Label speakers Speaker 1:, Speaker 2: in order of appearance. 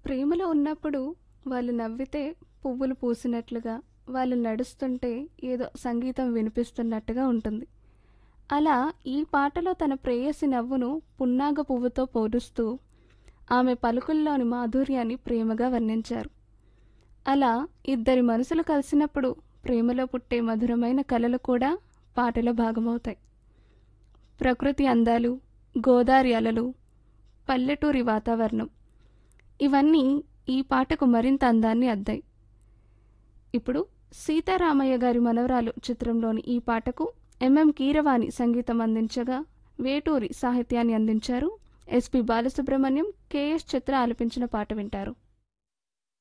Speaker 1: ప్రేమలో ఉన్నప్పుడు వాళ్ళు నవ్వితే పువ్వులు పూసినట్లుగా వాళ్ళు నడుస్తుంటే ఏదో సంగీతం వినిపిస్తున్నట్టుగా ఉంటుంది అలా ఈ పాటలో తన ప్రేయసి నవ్వును పున్నాగ పువ్వుతో పోలుస్తూ ఆమె పలుకుల్లోని మాధుర్యాన్ని ప్రేమగా వర్ణించారు అలా ఇద్దరి మనసులు కలిసినప్పుడు ప్రేమలో పుట్టే మధురమైన కలలు కూడా పాటలో భాగమవుతాయి ప్రకృతి అందాలు గోదావరి అలలు పల్లెటూరి వాతావరణం ఇవన్నీ ఈ పాటకు మరింత అందాన్ని అద్దాయి ఇప్పుడు సీతారామయ్య గారి మనవరాలు చిత్రంలోని ఈ పాటకు ఎంఎం కీరవాణి సంగీతం అందించగా వేటూరి సాహిత్యాన్ని అందించారు ఎస్పి బాలసుబ్రహ్మణ్యం కెఎస్ చిత్ర ఆలపించిన పాట వింటారు